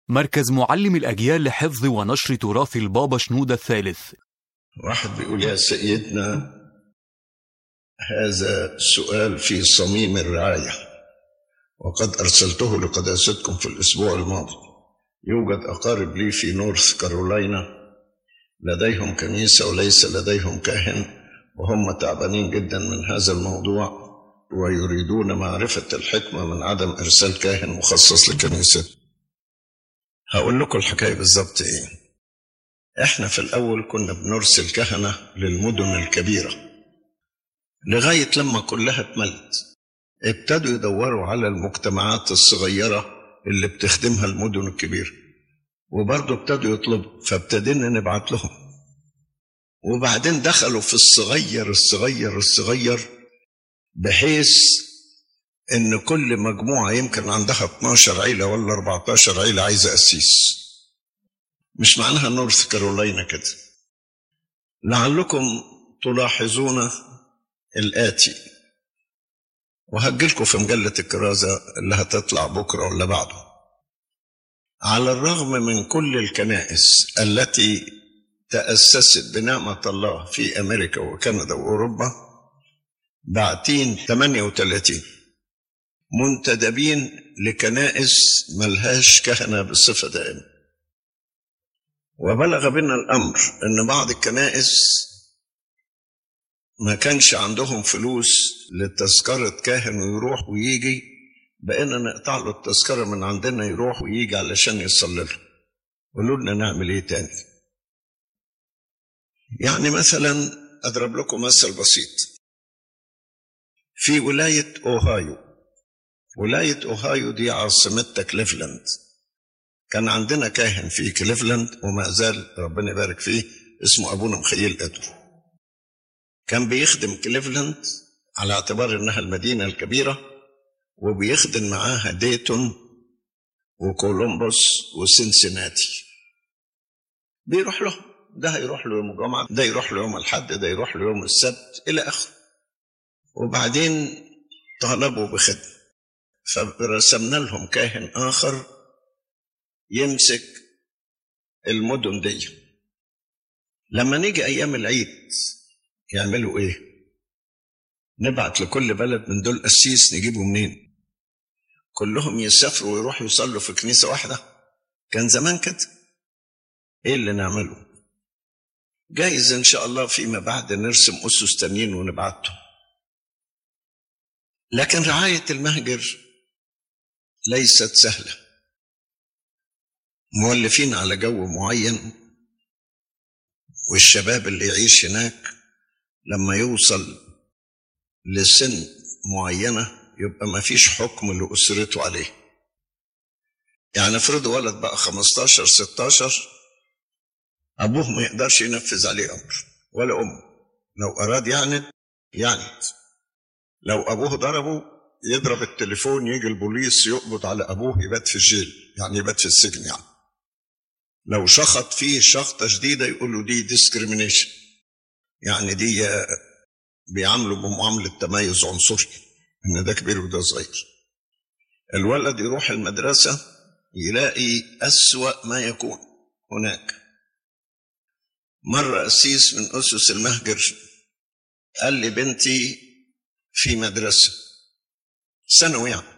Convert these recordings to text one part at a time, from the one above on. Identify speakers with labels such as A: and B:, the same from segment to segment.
A: مركز معلم الأجيال لحفظ ونشر تراث البابا شنودة الثالث
B: واحد بيقول يا سيدنا هذا سؤال في صميم الرعاية وقد أرسلته لقداستكم في الأسبوع الماضي يوجد أقارب لي في نورث كارولاينا لديهم كنيسة وليس لديهم كاهن وهم تعبانين جدا من هذا الموضوع ويريدون معرفة الحكمة من عدم إرسال كاهن مخصص لكنيسة هقول لكم الحكاية بالظبط إيه إحنا في الأول كنا بنرسل كهنة للمدن الكبيرة لغاية لما كلها اتملت ابتدوا يدوروا على المجتمعات الصغيرة اللي بتخدمها المدن الكبيرة وبرضه ابتدوا يطلبوا فابتدينا نبعت لهم وبعدين دخلوا في الصغير الصغير الصغير بحيث ان كل مجموعة يمكن عندها 12 عيلة ولا 14 عيلة عايزة قسيس مش معناها نورث كارولاينا كده لعلكم تلاحظون الآتي وهجيلكم في مجلة الكرازة اللي هتطلع بكرة ولا بعده على الرغم من كل الكنائس التي تأسست بنعمة الله في أمريكا وكندا وأوروبا باعتين 38 منتدبين لكنائس ملهاش كهنة بصفة دائمة وبلغ بنا الأمر أن بعض الكنائس ما كانش عندهم فلوس لتذكرة كاهن ويروح ويجي بقينا نقطع له التذكرة من عندنا يروح ويجي علشان يصلي له قولوا لنا نعمل ايه تاني يعني مثلا اضرب لكم مثل بسيط في ولاية اوهايو ولاية اوهايو دي عاصمتها كليفلاند كان عندنا كاهن في كليفلاند وما زال ربنا يبارك فيه اسمه ابونا مخيل ادو كان بيخدم كليفلاند على اعتبار انها المدينة الكبيرة وبيخدم معاها ديتون وكولومبوس وسنسناتي بيروح لهم ده هيروح له يوم الجمعة ده يروح له يوم الحد ده يروح له يوم السبت إلى آخره وبعدين طالبوا بخدمة فرسمنا لهم كاهن آخر يمسك المدن دي لما نيجي أيام العيد يعملوا إيه؟ نبعت لكل بلد من دول قسيس نجيبه منين؟ كلهم يسافروا ويروحوا يصلوا في كنيسة واحدة كان زمان كده ايه اللي نعمله جايز ان شاء الله فيما بعد نرسم اسس تانيين ونبعتهم لكن رعاية المهجر ليست سهلة مولفين على جو معين والشباب اللي يعيش هناك لما يوصل لسن معينة يبقى ما فيش حكم لأسرته عليه يعني افرض ولد بقى 15 16 أبوه ما يقدرش ينفذ عليه أمر ولا أمه لو أراد يعند يعند لو أبوه ضربه يضرب التليفون يجي البوليس يقبض على أبوه يبات في الجيل يعني يبات في السجن يعني لو شخط فيه شخطة شديدة يقول له دي ديسكريمينيشن يعني دي بيعاملوا بمعاملة تميز عنصري إن ده كبير وده صغير الولد يروح المدرسة يلاقي أسوأ ما يكون هناك مرة قسيس من أسس المهجر قال لي بنتي في مدرسة ثانوي يعني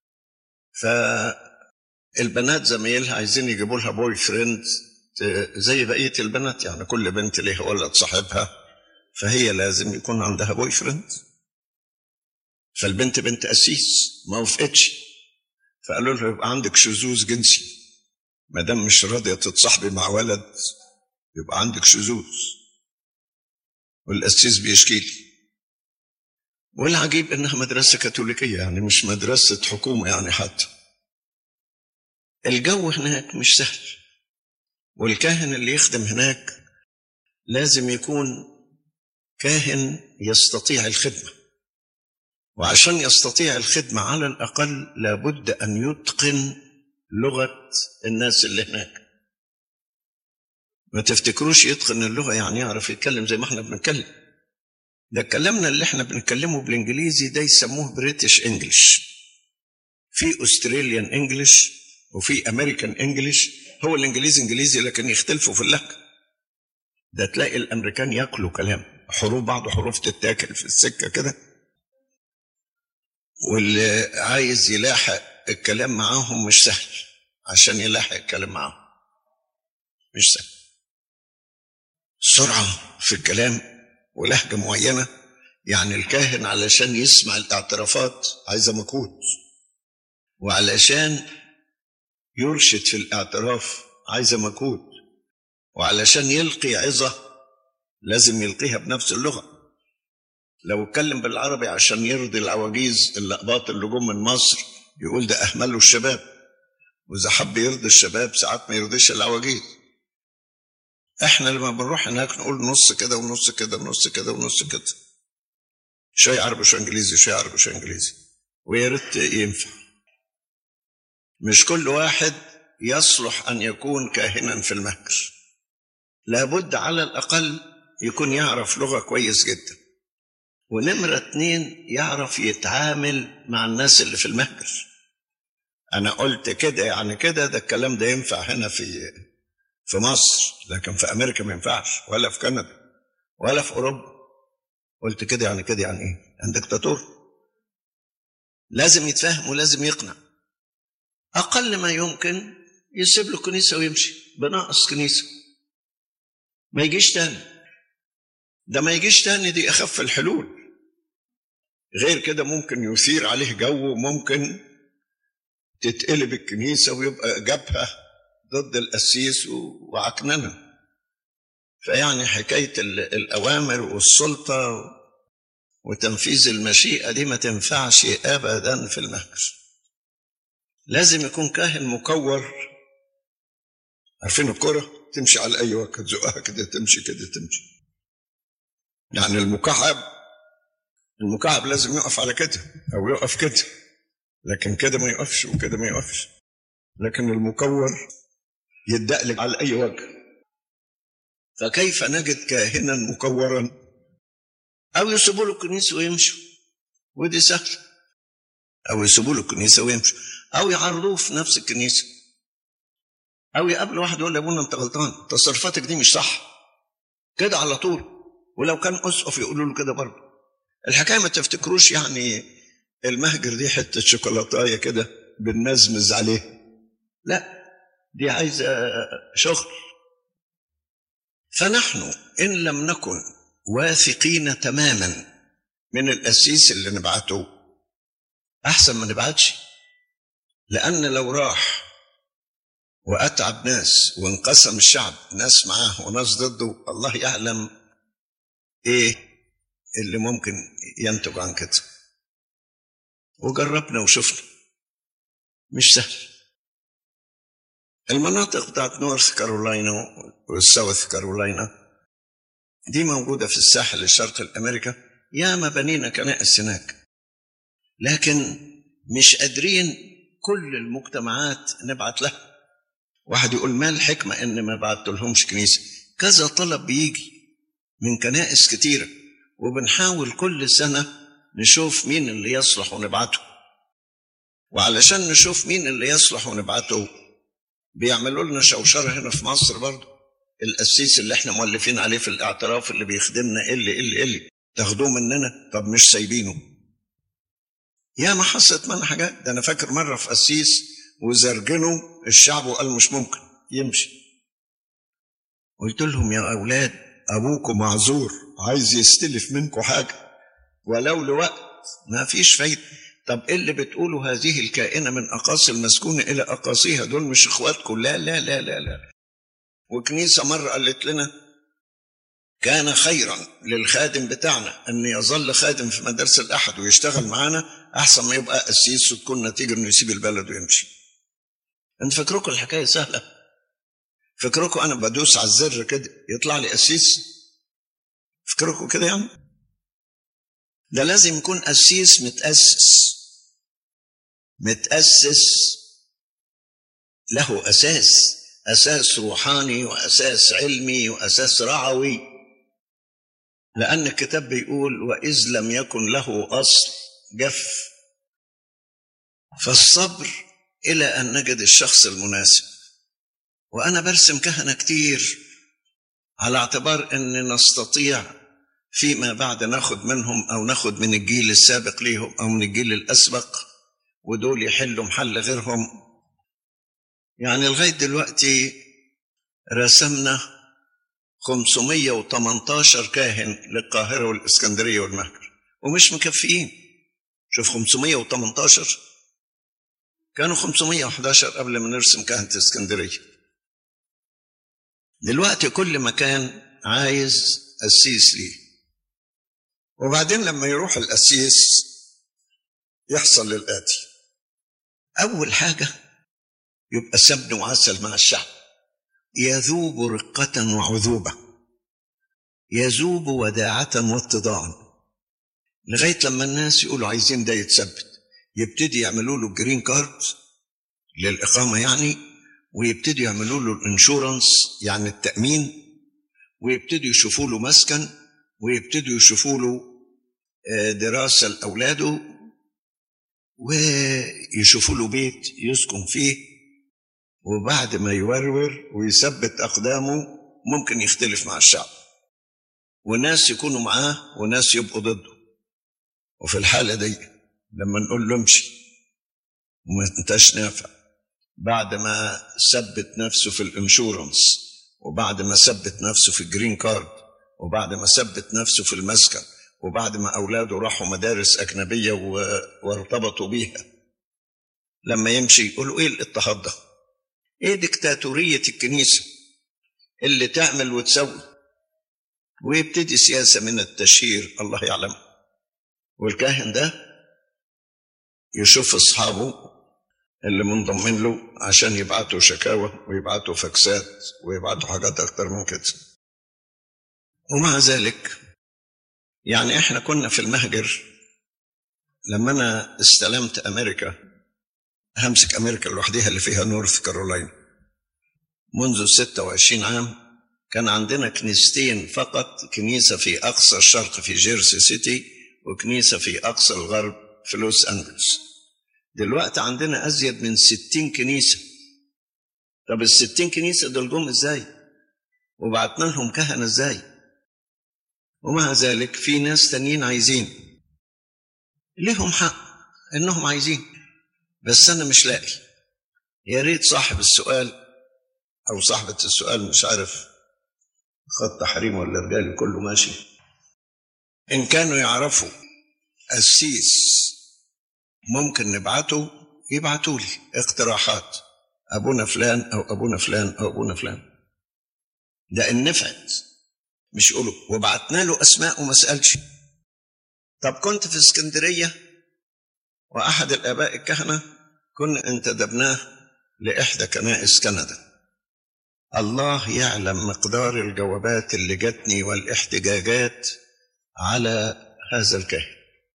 B: فالبنات زمايلها عايزين يجيبوا لها بوي فريند زي بقية البنات يعني كل بنت ليها ولد صاحبها فهي لازم يكون عندها بوي فريند فالبنت بنت قسيس ما وافقتش فقالوا له يبقى عندك شذوذ جنسي ما دام مش راضيه تتصاحبي مع ولد يبقى عندك شذوذ والقسيس بيشكي لي والعجيب انها مدرسه كاثوليكيه يعني مش مدرسه حكومه يعني حتى الجو هناك مش سهل والكاهن اللي يخدم هناك لازم يكون كاهن يستطيع الخدمه وعشان يستطيع الخدمة على الأقل لابد أن يتقن لغة الناس اللي هناك ما تفتكروش يتقن اللغة يعني يعرف يتكلم زي ما احنا بنتكلم ده كلامنا اللي احنا بنتكلمه بالانجليزي ده يسموه بريتش انجلش في استراليان انجلش وفي امريكان انجليش هو الانجليزي انجليزي لكن يختلفوا في اللهجه ده تلاقي الامريكان ياكلوا كلام حروف بعض حروف تتاكل في السكه كده واللي عايز يلاحق الكلام معاهم مش سهل عشان يلاحق الكلام معاهم مش سهل سرعه في الكلام ولهجه معينه يعني الكاهن علشان يسمع الاعترافات عايزه مجهود وعلشان يرشد في الاعتراف عايزه مجهود وعلشان يلقي عظه لازم يلقيها بنفس اللغه لو اتكلم بالعربي عشان يرضي العواجيز اللقباط اللي جم من مصر يقول ده اهملوا الشباب واذا حب يرضي الشباب ساعات ما يرضيش العواجيز احنا لما بنروح هناك نقول نص كده ونص كده ونص كده ونص كده شوية عربي شوية انجليزي شوية عربي شوية انجليزي ويا ريت ينفع مش كل واحد يصلح ان يكون كاهنا في المهجر لابد على الاقل يكون يعرف لغه كويس جدا ونمره اتنين يعرف يتعامل مع الناس اللي في المهجر انا قلت كده يعني كده ده الكلام ده ينفع هنا في في مصر لكن في امريكا ما ينفعش ولا في كندا ولا في اوروبا قلت كده يعني كده يعني ايه يعني دكتاتور لازم يتفهم ولازم يقنع اقل ما يمكن يسيب له كنيسه ويمشي بناقص كنيسه ما يجيش تاني ده ما يجيش تاني دي اخف الحلول غير كده ممكن يثير عليه جو ممكن تتقلب الكنيسه ويبقى جبهه ضد القسيس وعكننه فيعني حكايه الاوامر والسلطه وتنفيذ المشيئه دي ما تنفعش ابدا في المهجر لازم يكون كاهن مكور عارفين الكرة تمشي على أي وقت تزقها كده تمشي كده تمشي يعني المكعب المكعب لازم يقف على كده أو يقف كده لكن كده ما يقفش وكده ما يقفش لكن المكور يدقلك على أي وجه فكيف نجد كاهنا مكورا أو يسيبوا له الكنيسة ويمشوا ودي سهلة أو يسيبوا له الكنيسة ويمشوا أو يعرضوه في نفس الكنيسة أو يقابل واحد يقول لأبونا أنت غلطان تصرفاتك دي مش صح كده على طول ولو كان أسقف يقولوا له كده برضه الحكاية ما تفتكروش يعني المهجر دي حتة شوكولاتاية كده بنمزمز عليه لا دي عايزة شغل فنحن إن لم نكن واثقين تماما من القسيس اللي نبعته أحسن ما نبعتش لأن لو راح وأتعب ناس وانقسم الشعب ناس معاه وناس ضده الله يعلم إيه اللي ممكن ينتج عن كده وجربنا وشفنا مش سهل المناطق بتاعت نورث كارولاينا والساوث كارولاينا دي موجودة في الساحل الشرقي الأمريكا ياما بنينا كنائس هناك لكن مش قادرين كل المجتمعات نبعت لها واحد يقول ما الحكمة إن ما بعت لهمش كنيسة كذا طلب بيجي من كنائس كتيرة وبنحاول كل سنة نشوف مين اللي يصلح ونبعته وعلشان نشوف مين اللي يصلح ونبعته بيعملوا لنا شوشرة هنا في مصر برضه القسيس اللي احنا مؤلفين عليه في الاعتراف اللي بيخدمنا اللي اللي اللي تاخدوه مننا طب مش سايبينه يا ما حصلت معنا حاجات ده انا فاكر مره في قسيس وزرجنوا الشعب وقال مش ممكن يمشي قلت لهم يا اولاد ابوكم معذور عايز يستلف منكم حاجه ولو لوقت ما فيش فايده طب ايه اللي بتقولوا هذه الكائنه من اقاصي المسكونه الى اقاصيها دول مش اخواتكم لا لا لا لا لا وكنيسه مره قالت لنا كان خيرا للخادم بتاعنا ان يظل خادم في مدارس الاحد ويشتغل معانا احسن ما يبقى قسيس وتكون نتيجه انه يسيب البلد ويمشي انت فكركم الحكايه سهله فكركم انا بدوس على الزر كده يطلع لي قسيس فكركم كده يعني ده لازم يكون قسيس متاسس متاسس له اساس اساس روحاني واساس علمي واساس رعوي لان الكتاب بيقول واذ لم يكن له اصل جف فالصبر إلى أن نجد الشخص المناسب وأنا برسم كهنة كتير على اعتبار أن نستطيع فيما بعد ناخد منهم أو ناخد من الجيل السابق ليهم أو من الجيل الأسبق ودول يحلوا محل غيرهم يعني لغاية دلوقتي رسمنا 518 كاهن للقاهرة والإسكندرية والمهجر ومش مكفيين شوف 518 كانوا 511 قبل ما نرسم كهنة اسكندرية دلوقتي كل مكان عايز قسيس ليه وبعدين لما يروح القسيس يحصل للآتي أول حاجة يبقى سمن وعسل مع الشعب يذوب رقة وعذوبة يذوب وداعة واتضاعا لغاية لما الناس يقولوا عايزين ده يتثبت يبتدي يعملوا له جرين كارد للإقامة يعني ويبتدوا يعملوا له الانشورنس يعني التأمين ويبتدوا يشوفوا له مسكن ويبتدوا يشوفوا له دراسة لأولاده ويشوفوا له بيت يسكن فيه وبعد ما يورور ويثبت أقدامه ممكن يختلف مع الشعب وناس يكونوا معاه وناس يبقوا ضده وفي الحالة دي لما نقول له امشي وما انتش نافع بعد ما ثبت نفسه في الانشورنس وبعد ما ثبت نفسه في الجرين كارد وبعد ما ثبت نفسه في المسكن وبعد ما أولاده راحوا مدارس أجنبية وارتبطوا بيها لما يمشي يقولوا إيه الاضطهاد ده؟ إيه ديكتاتورية الكنيسة اللي تعمل وتسوي ويبتدي سياسة من التشهير الله يعلم والكاهن ده يشوف أصحابه اللي منضمين له عشان يبعتوا شكاوى ويبعتوا فاكسات ويبعتوا حاجات أكتر من كده ومع ذلك يعني احنا كنا في المهجر لما انا استلمت امريكا همسك امريكا لوحدها اللي فيها نورث كارولاينا منذ 26 عام كان عندنا كنيستين فقط كنيسة في أقصى الشرق في جيرسي سيتي وكنيسة في أقصى الغرب في لوس أنجلوس دلوقتي عندنا أزيد من 60 كنيسة طب ال 60 كنيسة دول جم إزاي؟ وبعتنا لهم كهنة إزاي؟ ومع ذلك في ناس تانيين عايزين ليهم حق انهم عايزين بس انا مش لاقي يا ريت صاحب السؤال او صاحبة السؤال مش عارف خط تحريم ولا رجالي كله ماشي ان كانوا يعرفوا قسيس ممكن نبعته يبعتوا لي اقتراحات ابونا فلان او ابونا فلان او ابونا فلان ده ان نفعت مش يقولوا وبعتنا له اسماء وما سالش طب كنت في اسكندريه واحد الاباء الكهنه كنا انتدبناه لاحدى كنائس كندا الله يعلم مقدار الجوابات اللي جاتني والاحتجاجات على هذا الكاهن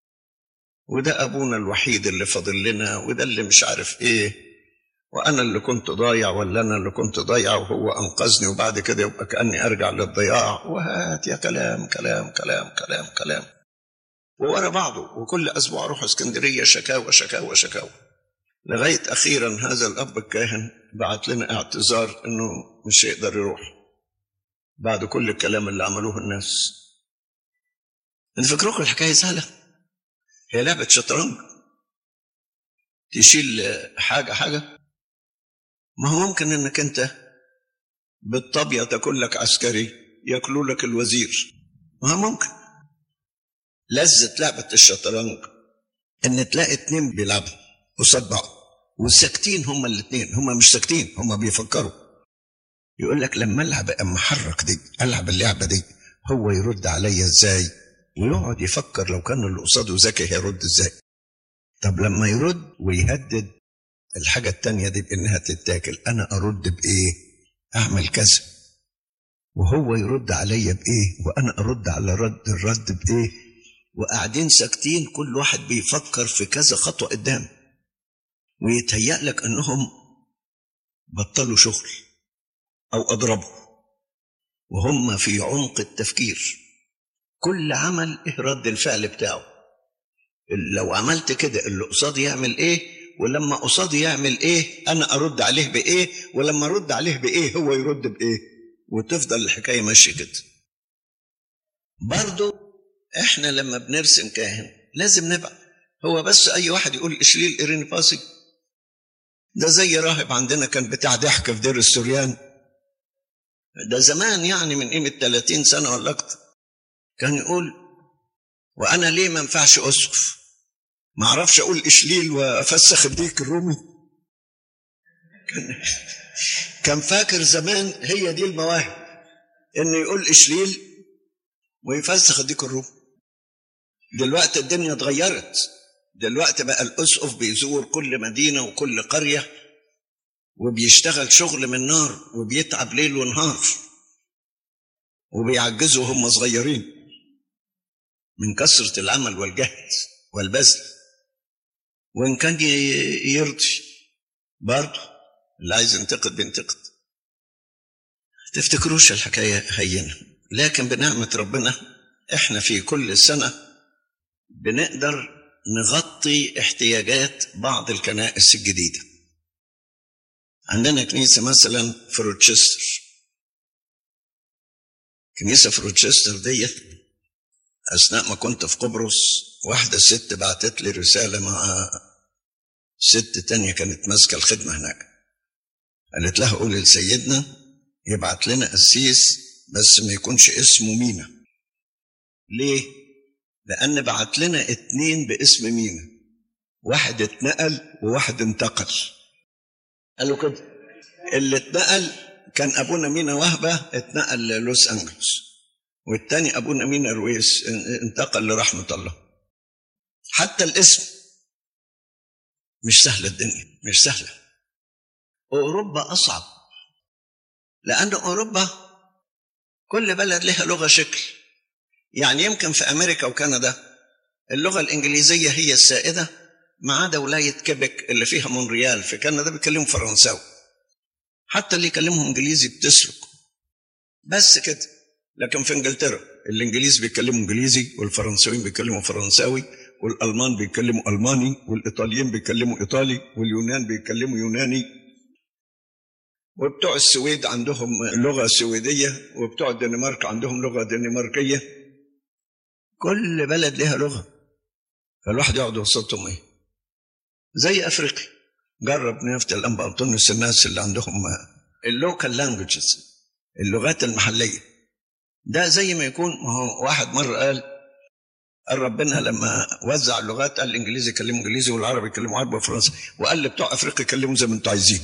B: وده ابونا الوحيد اللي فاضل لنا وده اللي مش عارف ايه وانا اللي كنت ضايع ولا انا اللي كنت ضايع وهو انقذني وبعد كده يبقى كاني ارجع للضياع وهات يا كلام كلام كلام كلام كلام وورا بعضه وكل اسبوع اروح اسكندريه شكاوى شكاوى شكاوى لغايه اخيرا هذا الاب الكاهن بعت لنا اعتذار انه مش هيقدر يروح بعد كل الكلام اللي عملوه الناس انت فكركم الحكايه سهله هي لعبه شطرنج تشيل حاجه حاجه ما هو ممكن انك انت بالطبيعه تاكل لك عسكري ياكلوا لك الوزير ما هو ممكن لذة لعبة الشطرنج ان تلاقي اتنين بيلعبوا قصاد بعض والساكتين هما الاتنين هما مش ساكتين هما بيفكروا يقول لك لما العب اما احرك دي العب اللعبه دي هو يرد عليا ازاي ويقعد يفكر لو كان اللي قصاده ذكي هيرد ازاي طب لما يرد ويهدد الحاجة التانية دي بإنها تتاكل أنا أرد بإيه أعمل كذا وهو يرد عليا بإيه وأنا أرد على رد الرد بإيه وقاعدين ساكتين كل واحد بيفكر في كذا خطوة قدام ويتهيأ لك أنهم بطلوا شغل أو أضربوا وهم في عمق التفكير كل عمل إيه رد الفعل بتاعه لو عملت كده اللي قصادي يعمل إيه ولما قصادي يعمل ايه انا ارد عليه بايه ولما ارد عليه بايه هو يرد بايه وتفضل الحكايه ماشيه كده برضو احنا لما بنرسم كاهن لازم نبقى هو بس اي واحد يقول اشليل ايريني باسي ده زي راهب عندنا كان بتاع ضحك في دير السوريان ده زمان يعني من قيمة 30 سنة ولا أكتر كان يقول وأنا ليه ما ينفعش أسقف ما أعرفش أقول إشليل وأفسخ الديك الرومي كان, كان فاكر زمان هي دي المواهب إنه يقول إشليل ويفسخ الديك الرومي دلوقتي الدنيا اتغيرت دلوقتي بقى الأسقف بيزور كل مدينة وكل قرية وبيشتغل شغل من نار وبيتعب ليل ونهار وبيعجزوا هم صغيرين من كثرة العمل والجهد والبذل وإن كان يرضي برضه اللي عايز ينتقد بينتقد تفتكروش الحكاية هينة لكن بنعمة ربنا احنا في كل سنة بنقدر نغطي احتياجات بعض الكنائس الجديده عندنا كنيسة مثلا في روتشستر كنيسة في روتشستر ديت أثناء ما كنت في قبرص واحدة ست بعتت لي رسالة مع ست تانية كانت ماسكة الخدمة هناك قالت لها قولي لسيدنا يبعت لنا قسيس بس ما يكونش اسمه مينا ليه؟ لأن بعت لنا اتنين باسم مينا واحد اتنقل وواحد انتقل قالوا كده اللي اتنقل كان ابونا مينا وهبه اتنقل للوس انجلوس والتاني ابونا مينا رويس انتقل لرحمه الله حتى الاسم مش سهله الدنيا مش سهله اوروبا اصعب لان اوروبا كل بلد لها لغه شكل يعني يمكن في امريكا وكندا اللغه الانجليزيه هي السائده ما عدا ولاية كيبك اللي فيها مونريال في كندا بيتكلموا فرنساوي حتى اللي يكلمهم انجليزي بتسلك بس كده لكن في انجلترا الانجليز بيتكلموا انجليزي والفرنساويين بيتكلموا فرنساوي والالمان بيتكلموا الماني والايطاليين بيتكلموا ايطالي واليونان بيتكلموا يوناني وبتوع السويد عندهم لغه سويديه وبتوع الدنمارك عندهم لغه دنماركيه كل بلد لها لغه فالواحد يقعد وسطهم ايه زي افريقيا جرب نفت الانبا انطونيوس الناس اللي عندهم اللوكال لانجوجز اللغات المحليه ده زي ما يكون ما هو واحد مره قال قال ربنا لما وزع اللغات قال الانجليزي يكلموا انجليزي والعربي يكلموا عربي وفرنسي وقال لبتوع افريقيا يكلموا زي ما انتوا عايزين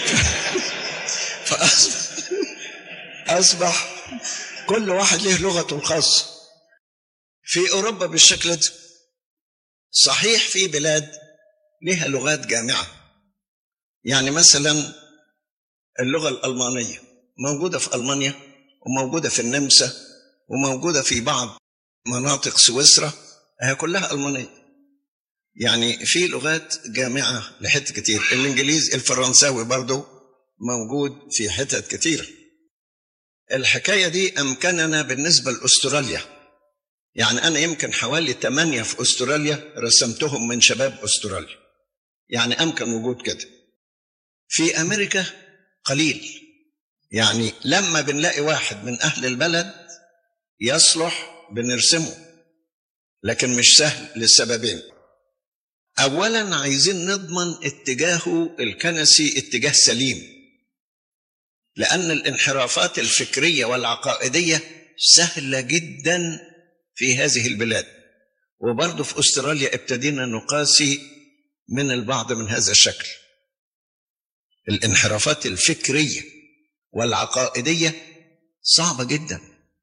B: فاصبح اصبح كل واحد له لغته الخاصه في اوروبا بالشكل ده صحيح في بلاد لها لغات جامعة يعني مثلا اللغة الألمانية موجودة في ألمانيا وموجودة في النمسا وموجودة في بعض مناطق سويسرا هي كلها ألمانية يعني في لغات جامعة لحتة كتير الإنجليزي الفرنساوي برضو موجود في حتت كتير الحكاية دي أمكننا بالنسبة لأستراليا يعني أنا يمكن حوالي ثمانية في أستراليا رسمتهم من شباب أستراليا يعني أمكن وجود كده في أمريكا قليل يعني لما بنلاقي واحد من أهل البلد يصلح بنرسمه لكن مش سهل للسببين أولا عايزين نضمن اتجاهه الكنسي اتجاه سليم لأن الانحرافات الفكرية والعقائدية سهلة جدا في هذه البلاد وبرضه في أستراليا ابتدينا نقاسي من البعض من هذا الشكل الانحرافات الفكرية والعقائدية صعبة جدا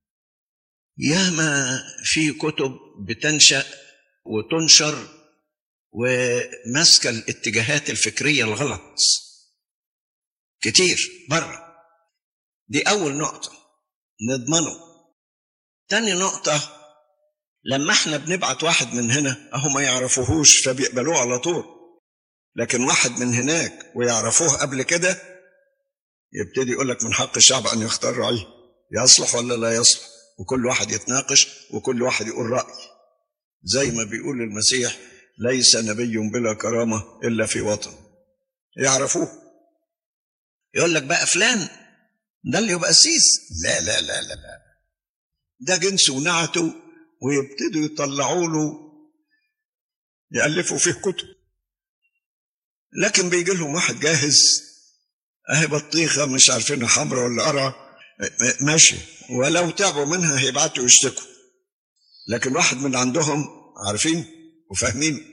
B: ياما في كتب بتنشأ وتنشر وماسكة الاتجاهات الفكرية الغلط كتير بره دي أول نقطة نضمنه تاني نقطة لما احنا بنبعت واحد من هنا اهو ما يعرفوهوش فبيقبلوه على طول لكن واحد من هناك ويعرفوه قبل كده يبتدي يقول لك من حق الشعب ان يختار رأيه يصلح ولا لا يصلح وكل واحد يتناقش وكل واحد يقول رأي زي ما بيقول المسيح ليس نبي بلا كرامة إلا في وطن يعرفوه يقول لك بقى فلان ده اللي يبقى قسيس لا لا لا لا لا ده جنس ونعته ويبتدوا يطلعوا له يألفوا فيه كتب لكن بيجي لهم واحد جاهز اهي بطيخة مش عارفينها حمرا ولا قرعة ماشي ولو تعبوا منها هيبعتوا يشتكوا لكن واحد من عندهم عارفين وفاهمين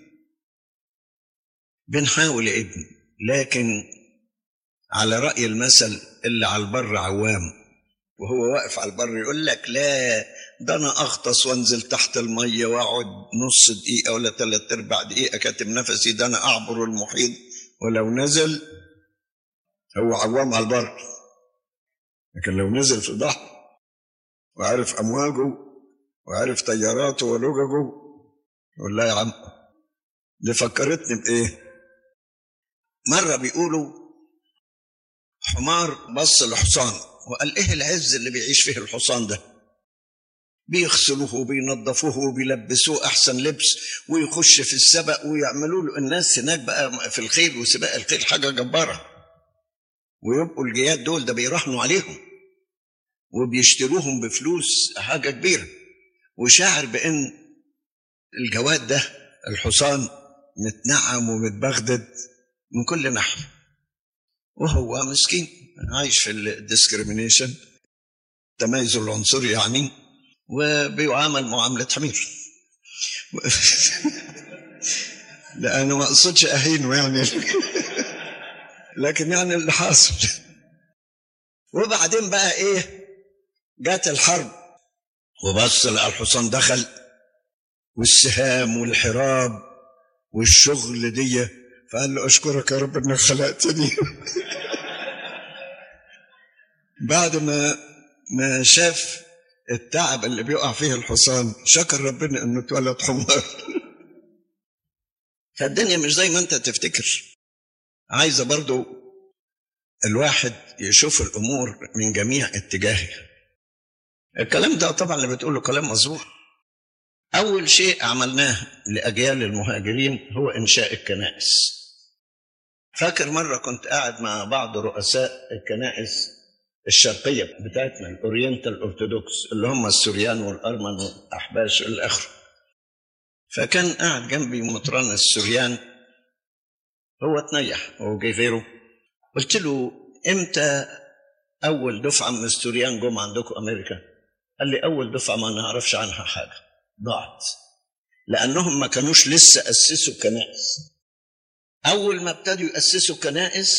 B: بنحاول يا ابني لكن على رأي المثل اللي على البر عوام وهو واقف على البر يقول لك لا ده انا اغطس وانزل تحت الميه واقعد نص دقيقه ولا ثلاث ارباع دقيقه كاتم نفسي ده انا اعبر المحيط ولو نزل هو عوام على البر لكن لو نزل في البحر وعرف امواجه وعرف تياراته ولججه يقول لا يا عم دي فكرتني بايه مره بيقولوا حمار بص لحصان وقال ايه العز اللي بيعيش فيه الحصان ده بيغسلوه وبينظفوه وبيلبسوه احسن لبس ويخش في السبق ويعملوا له الناس هناك بقى في الخيل وسباق الخيل حاجه جباره ويبقوا الجياد دول ده بيراهنوا عليهم وبيشتروهم بفلوس حاجه كبيره وشاعر بان الجواد ده الحصان متنعم ومتبغدد من كل ناحيه وهو مسكين عايش في الديسكريمينيشن التميز العنصري يعني وبيعامل معاملة حمير لأنه ما أقصدش أهينه يعني لكن يعني اللي حاصل وبعدين بقى إيه جات الحرب وبص لقى الحصان دخل والسهام والحراب والشغل دي فقال له أشكرك يا رب إنك خلقتني بعد ما ما شاف التعب اللي بيقع فيه الحصان شكر ربنا انه اتولد حمار فالدنيا مش زي ما انت تفتكر عايزه برضو الواحد يشوف الامور من جميع اتجاهها الكلام ده طبعا اللي بتقوله كلام مظبوط اول شيء عملناه لاجيال المهاجرين هو انشاء الكنائس فاكر مره كنت قاعد مع بعض رؤساء الكنائس الشرقيه بتاعتنا الاورينتال اورثودوكس اللي هم السوريان والارمن والاحباش الى اخره فكان قاعد جنبي مطران السوريان هو تنيح هو جاي غيره قلت له امتى اول دفعه من السوريان جم عندكم امريكا قال لي اول دفعه ما نعرفش عنها حاجه ضاعت لانهم ما كانوش لسه اسسوا كنائس اول ما ابتدوا ياسسوا كنائس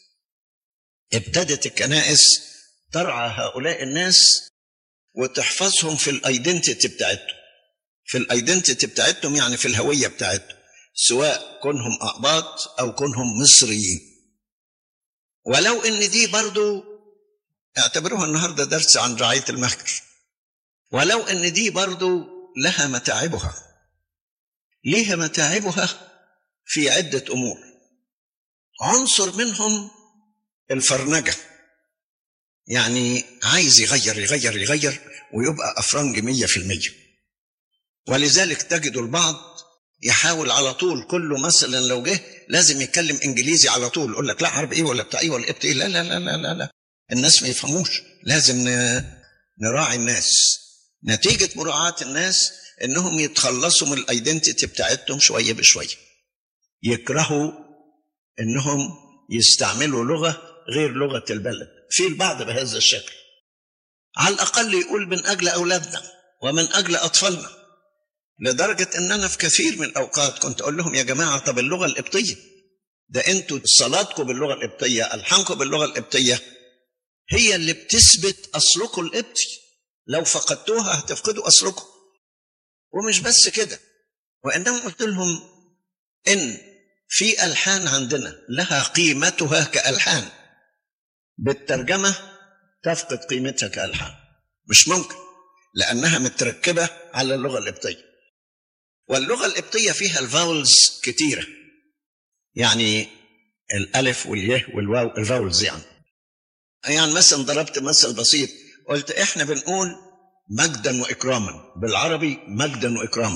B: ابتدت الكنائس ترعى هؤلاء الناس وتحفظهم في الايدنتيتي بتاعتهم في الايدنتيتي بتاعتهم يعني في الهويه بتاعتهم سواء كونهم اقباط او كونهم مصريين ولو ان دي برضو اعتبروها النهارده درس عن رعايه المهجر ولو ان دي برضو لها متاعبها ليها متاعبها في عده امور عنصر منهم الفرنجه يعني عايز يغير يغير يغير ويبقى افرنج مية في المية ولذلك تجد البعض يحاول على طول كله مثلا لو جه لازم يتكلم انجليزي على طول يقول لك لا عربي ايه ولا بتاع ايه ولا ايه لا لا لا لا لا, لا. الناس ما يفهموش لازم نراعي الناس نتيجة مراعاة الناس انهم يتخلصوا من الايدنتيتي بتاعتهم شوية بشوية يكرهوا انهم يستعملوا لغة غير لغة البلد في البعض بهذا الشكل على الأقل يقول من أجل أولادنا ومن أجل أطفالنا لدرجة أن أنا في كثير من الأوقات كنت أقول لهم يا جماعة طب اللغة القبطية ده أنتوا صلاتكم باللغة القبطية ألحانكم باللغة القبطية هي اللي بتثبت أصلكم القبطي لو فقدتوها هتفقدوا أصلكم ومش بس كده وإنما قلت لهم إن في ألحان عندنا لها قيمتها كألحان بالترجمة تفقد قيمتها كألحان مش ممكن لأنها متركبة على اللغة القبطية واللغة القبطية فيها الفاولز كتيرة يعني الألف والياء والواو الفاولز يعني يعني مثلا ضربت مثل بسيط قلت احنا بنقول مجدا وإكراما بالعربي مجدا وإكراما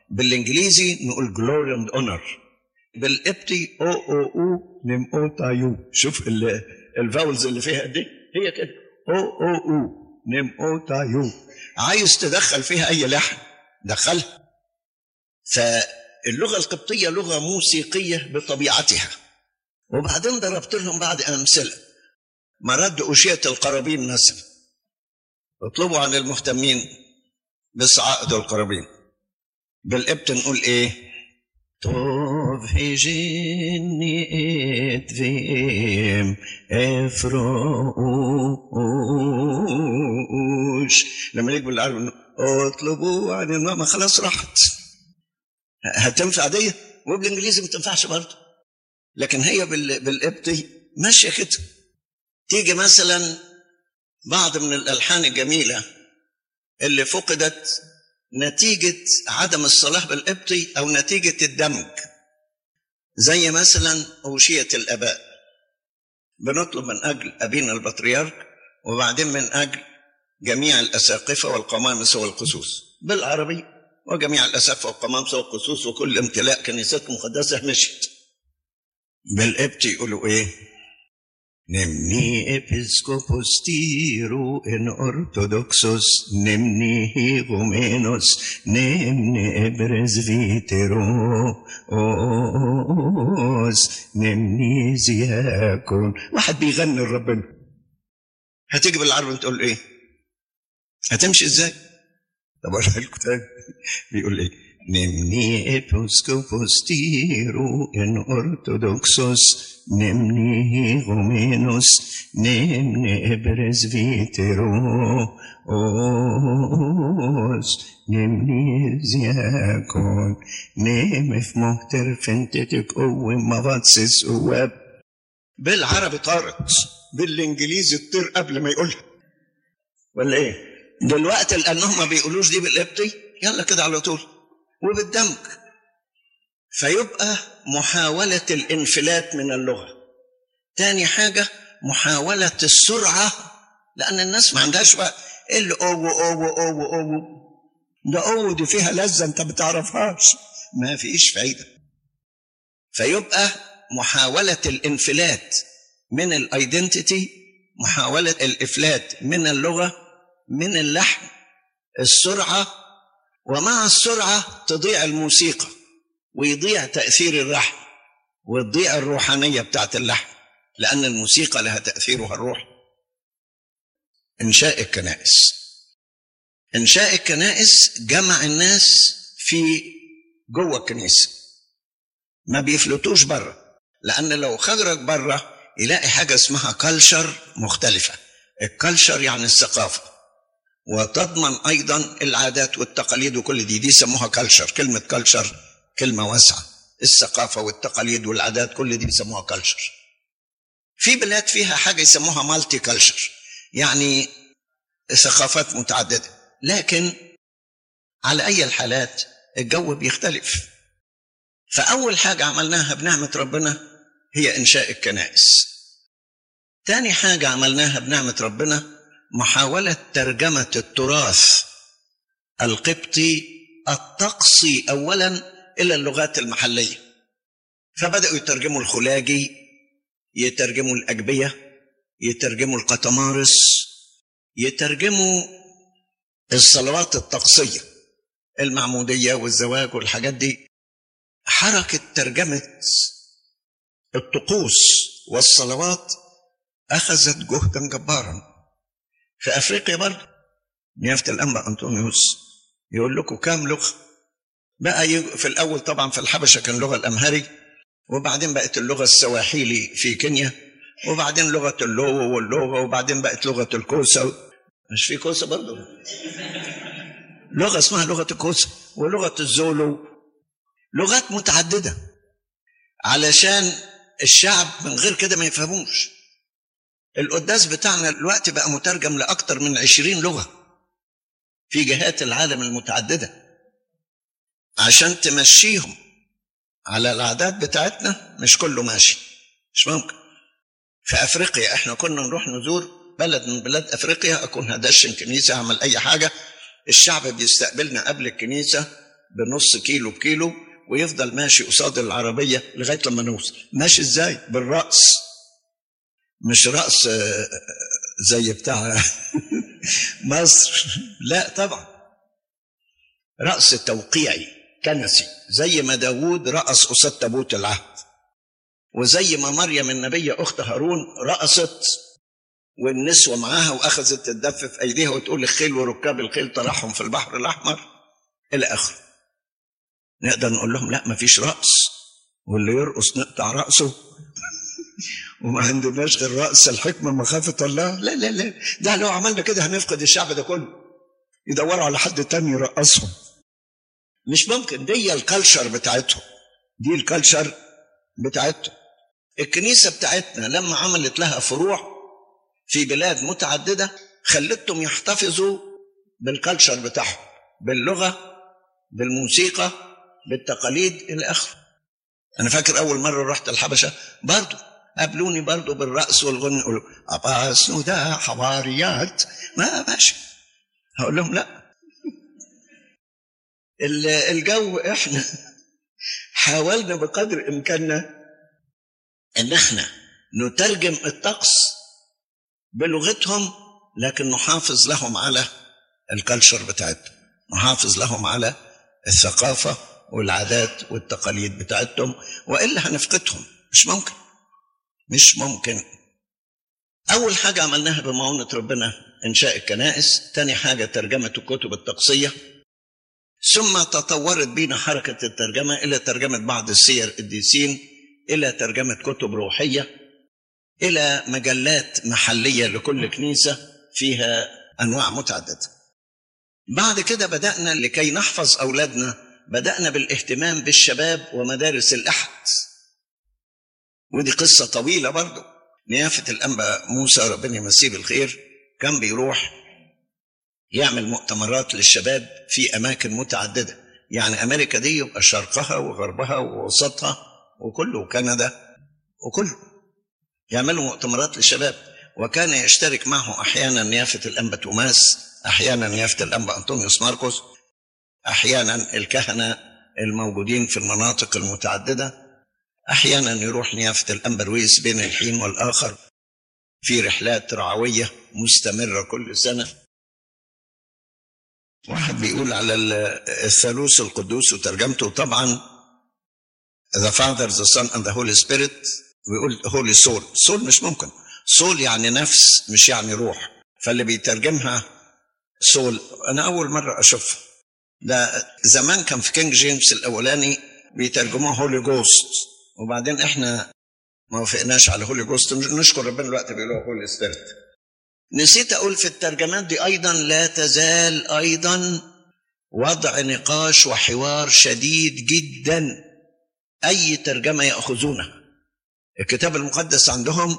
B: بالانجليزي نقول glory and honor بالقبطي او او او نم او تايو شوف ال- الفاولز اللي فيها دي هي كده او او او نم او تايو عايز تدخل فيها اي لحن دخلها فاللغه القبطيه لغه موسيقيه بطبيعتها وبعدين ضربت لهم بعض امثله مرد أشية القرابين مثلا اطلبوا عن المهتمين بصعائد القرابين بالقبط نقول ايه طوب هيجيني اتفيم افروش لما نيجي بالعربي نقول اطلبوا عن الماما خلاص راحت هتنفع دي وبالانجليزي ما تنفعش برضه لكن هي بال- بالقبطي ماشيه كده تيجي مثلا بعض من الالحان الجميله اللي فقدت نتيجه عدم الصلاه بالقبطي او نتيجه الدمج زي مثلا اوشيه الاباء بنطلب من اجل ابينا البطريرك وبعدين من اجل جميع الاساقفه والقمامسه والقسوس بالعربي وجميع الاساقفه والقمامسه والقسوس وكل امتلاء كنيستكم المقدسه مشيت بالقبط يقولوا ايه نمني ابيسكوبوس تيرو ان ارثوذكسوس نمني هيغومينوس نمني ابرزفيترو اوس نمني زياكون واحد بيغني لربنا هتيجي بالعربي تقول له ايه هتمشي ازاي طب اقولها لكم تاني بيقول ايه نمني ابيسكوبوس تيرو ان ارثوذكسوس نمني هيغومينوس نمني ابرزفيترو اوس نمني زياكون نم في مهتر فنتتك قوم مغطسس قواب بالعربي طارت بالانجليزي تطير قبل ما يقولها ولا ايه دلوقتي لانهم ما بيقولوش دي بالقبطي يلا كده على طول وبالدمج فيبقى محاولة الانفلات من اللغة تاني حاجة محاولة السرعة لأن الناس ما عندهاش بقى إيه اللي أو أو أو أو ده أو دي فيها لذة أنت ما بتعرفهاش ما فيش فايدة فيبقى محاولة الانفلات من الايدنتيتي محاولة الإفلات من اللغة من اللحن السرعة ومع السرعة تضيع الموسيقى ويضيع تأثير اللحن وتضيع الروحانية بتاعت اللحن لأن الموسيقى لها تأثيرها الروحي إنشاء الكنائس إنشاء الكنائس جمع الناس في جوه الكنيسة ما بيفلتوش بره لأن لو خرج بره يلاقي حاجة اسمها كلشر مختلفة الكلشر يعني الثقافة وتضمن أيضا العادات والتقاليد وكل دي دي يسموها كلشر كلمة كلشر كلمة واسعة الثقافة والتقاليد والعادات كل دي يسموها كلشر في بلاد فيها حاجة يسموها مالتي كلشر يعني ثقافات متعددة لكن على أي الحالات الجو بيختلف فأول حاجة عملناها بنعمة ربنا هي إنشاء الكنائس تاني حاجة عملناها بنعمة ربنا محاولة ترجمة التراث القبطي الطقسي أولا إلى اللغات المحلية فبدأوا يترجموا الخلاجي يترجموا الأجبية يترجموا القطمارس يترجموا الصلوات الطقسية المعمودية والزواج والحاجات دي حركة ترجمة الطقوس والصلوات أخذت جهدا جبارا في أفريقيا برضه نيافة الأنبا أنطونيوس يقول لكم كام لغة بقى في الأول طبعا في الحبشة كان اللغة الأمهري وبعدين بقت اللغة السواحيلي في كينيا وبعدين لغة اللو واللغة وبعدين بقت لغة الكوسة مش في كوسة برضه لغة اسمها لغة الكوسة ولغة الزولو لغات متعددة علشان الشعب من غير كده ما يفهموش القداس بتاعنا الوقت بقى مترجم لأكثر من عشرين لغة في جهات العالم المتعددة عشان تمشيهم على العادات بتاعتنا مش كله ماشي مش ممكن في أفريقيا احنا كنا نروح نزور بلد من بلاد أفريقيا أكون هدشن كنيسة أعمل أي حاجة الشعب بيستقبلنا قبل الكنيسة بنص كيلو بكيلو ويفضل ماشي قصاد العربية لغاية لما نوصل ماشي ازاي بالرأس مش رأس آه، زي بتاع مصر لا طبعا رأس توقيعي كنسي زي ما داوود رأس قصاد تابوت العهد وزي ما مريم النبية أخت هارون رقصت والنسوة معاها وأخذت تدف في أيديها وتقول الخيل وركاب الخيل طرحهم في البحر الأحمر إلى آخره نقدر نقول لهم لا مفيش رقص واللي يرقص نقطع رأسه وما عندناش غير رأس الحكمة مخافة الله لا لا لا ده لو عملنا كده هنفقد الشعب ده كله يدوروا على حد تاني يرقصهم مش ممكن دي الكالتشر بتاعتهم دي الكالتشر بتاعتهم الكنيسة بتاعتنا لما عملت لها فروع في بلاد متعددة خلتهم يحتفظوا بالكالتشر بتاعهم باللغة بالموسيقى بالتقاليد إلى آخره أنا فاكر أول مرة رحت الحبشة برضو قابلوني برضو بالرقص والغنى يقولوا أباس ده حواريات ما ماشي هقول لهم لا ال- الجو احنا حاولنا بقدر امكاننا ان احنا نترجم الطقس بلغتهم لكن نحافظ لهم على الكالتشر بتاعتهم نحافظ لهم على الثقافة والعادات والتقاليد بتاعتهم وإلا هنفقدهم مش ممكن مش ممكن أول حاجة عملناها بمعونة ربنا إنشاء الكنائس تاني حاجة ترجمة الكتب الطقسية ثم تطورت بينا حركة الترجمة إلى ترجمة بعض السير القديسين إلى ترجمة كتب روحية إلى مجلات محلية لكل كنيسة فيها أنواع متعددة بعد كده بدأنا لكي نحفظ أولادنا بدأنا بالاهتمام بالشباب ومدارس الأحد ودي قصة طويلة برضو نيافة الأنبا موسى ربنا يمسيه بالخير كان بيروح يعمل مؤتمرات للشباب في أماكن متعددة يعني أمريكا دي يبقى شرقها وغربها ووسطها وكله كندا وكله يعملوا مؤتمرات للشباب وكان يشترك معه أحيانا نيافة الأنبا توماس أحيانا نيافة الأنبا أنطونيوس ماركوس أحيانا الكهنة الموجودين في المناطق المتعددة أحيانا يروح نيافة الأنبا رويس بين الحين والآخر في رحلات رعوية مستمرة كل سنة واحد بيقول على الثالوث القدوس وترجمته طبعا the father the son and the holy spirit ويقول holy soul soul مش ممكن soul يعني نفس مش يعني روح فاللي بيترجمها soul انا اول مره اشوفها ده زمان كان في كينج جيمس الاولاني بيترجموها هولي جوست وبعدين احنا ما وافقناش على هولي جوست نشكر ربنا دلوقتي بيقولوا هولي سبيريت نسيت اقول في الترجمات دي ايضا لا تزال ايضا وضع نقاش وحوار شديد جدا اي ترجمه ياخذونها الكتاب المقدس عندهم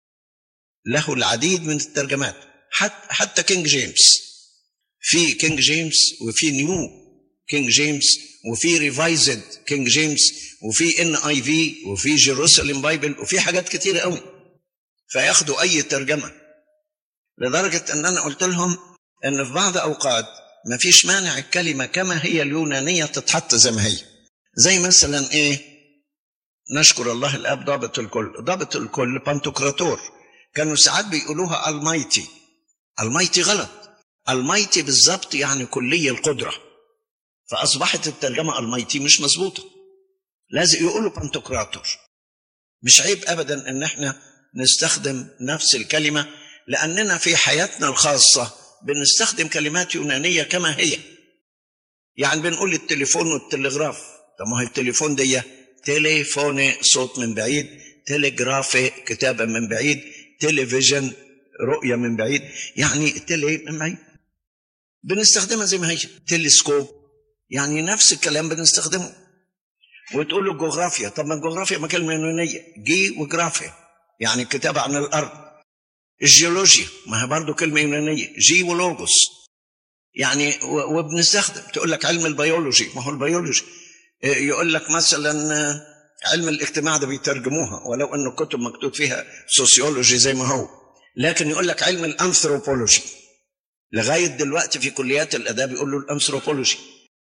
B: له العديد من الترجمات حتى حتى كينج جيمس في كينج جيمس وفي نيو كينج جيمس وفي ريفايزد كينج جيمس وفي ان اي في وفي جيروساليم بايبل وفي حاجات كتيره قوي فياخدوا اي ترجمه لدرجه ان انا قلت لهم ان في بعض اوقات ما فيش مانع الكلمه كما هي اليونانيه تتحط زي ما هي زي مثلا ايه نشكر الله الاب ضابط الكل ضابط الكل بانتوكراتور كانوا ساعات بيقولوها المايتي المايتي غلط المايتي بالظبط يعني كلي القدره فاصبحت الترجمه المايتي مش مظبوطه لازم يقولوا بانتوكراتور مش عيب ابدا ان احنا نستخدم نفس الكلمه لاننا في حياتنا الخاصه بنستخدم كلمات يونانيه كما هي يعني بنقول التليفون والتلغراف طب ما هي التليفون دي تليفوني صوت من بعيد تلغرافي كتابة من بعيد تلفزيون رؤية من بعيد يعني تلي من بعيد بنستخدمها زي ما هي تلسكوب يعني نفس الكلام بنستخدمه وتقول له جغرافيا طب ما الجغرافيا ما كلمة يونانية جي وجرافيا يعني الكتابة عن الأرض الجيولوجيا ما هي برضه كلمة يونانية جي ولوجوس يعني وبنستخدم تقول لك علم البيولوجي ما هو البيولوجي يقول لك مثلا علم الاجتماع ده بيترجموها ولو انه الكتب مكتوب فيها سوسيولوجي زي ما هو لكن يقول لك علم الانثروبولوجي لغايه دلوقتي في كليات الاداب يقولوا الانثروبولوجي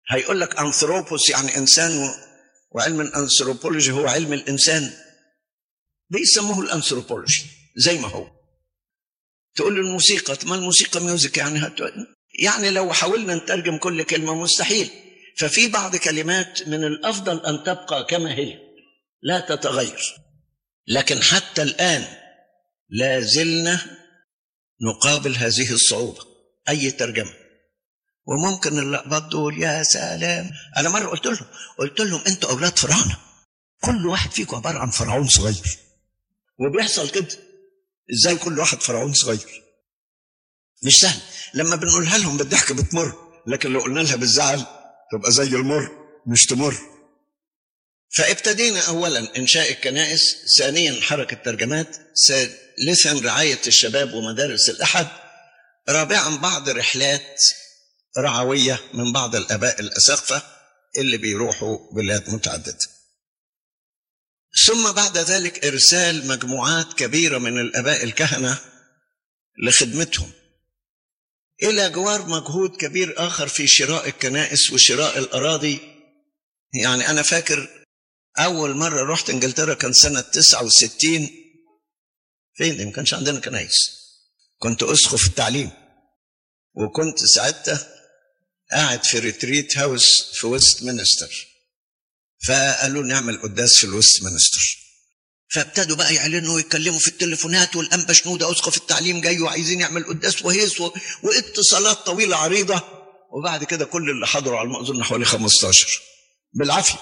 B: هيقول لك أنثروبوس يعني إنسان و... وعلم الأنثروبولوجي هو علم الإنسان بيسموه الأنثروبولوجي زي ما هو تقول له الموسيقى ما الموسيقى ميوزك يعني هت... يعني لو حاولنا نترجم كل كلمة مستحيل ففي بعض كلمات من الأفضل أن تبقى كما هي لا تتغير لكن حتى الآن لا زلنا نقابل هذه الصعوبة أي ترجمة وممكن اللقبات دول يا سلام أنا مرة قلت لهم قلت لهم أنتوا أولاد فرعونة كل واحد فيكم عبارة عن فرعون صغير وبيحصل كده ازاي كل واحد فرعون صغير مش سهل لما بنقولها لهم بالضحك بتمر لكن لو قلنا لها بالزعل تبقى زي المر مش تمر فابتدينا اولا انشاء الكنائس ثانيا حركه ترجمات ثالثا رعايه الشباب ومدارس الاحد رابعا بعض رحلات رعويه من بعض الاباء الاساقفه اللي بيروحوا بلاد متعدده ثم بعد ذلك ارسال مجموعات كبيره من الاباء الكهنه لخدمتهم الى جوار مجهود كبير اخر في شراء الكنائس وشراء الاراضي يعني انا فاكر اول مره رحت انجلترا كان سنه 69 فين ما كانش عندنا كنائس كنت اسقف التعليم وكنت ساعتها قاعد في ريتريت هاوس في ويست مينستر فقالوا نعمل قداس في الويست مينستر فابتدوا بقى يعلنوا ويتكلموا في التليفونات والانبا شنوده اسقف التعليم جاي وعايزين يعمل قداس وهيص و... واتصالات طويله عريضه وبعد كده كل اللي حضروا على ما اظن حوالي 15 بالعافيه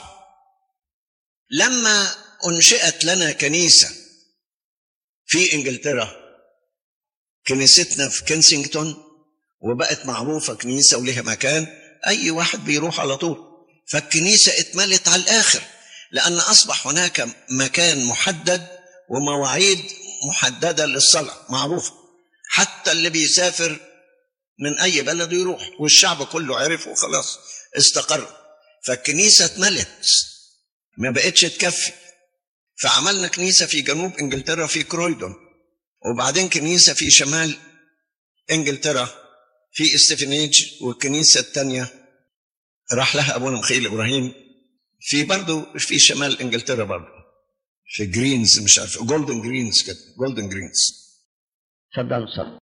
B: لما انشئت لنا كنيسه في انجلترا كنيستنا في كنسينغتون وبقت معروفه كنيسه ولها مكان اي واحد بيروح على طول فالكنيسه اتملت على الاخر لأن أصبح هناك مكان محدد ومواعيد محددة للصلاة معروفة حتى اللي بيسافر من أي بلد يروح والشعب كله عرف وخلاص استقر فالكنيسة اتملت ما بقتش تكفي فعملنا كنيسة في جنوب إنجلترا في كرويدون وبعدين كنيسة في شمال إنجلترا في استفنيج والكنيسة الثانية راح لها أبونا مخيل إبراهيم في برضه في شمال انجلترا برضه في جرينز مش عارف جولدن جرينز كده جولدن جرينز
C: تفضل صلي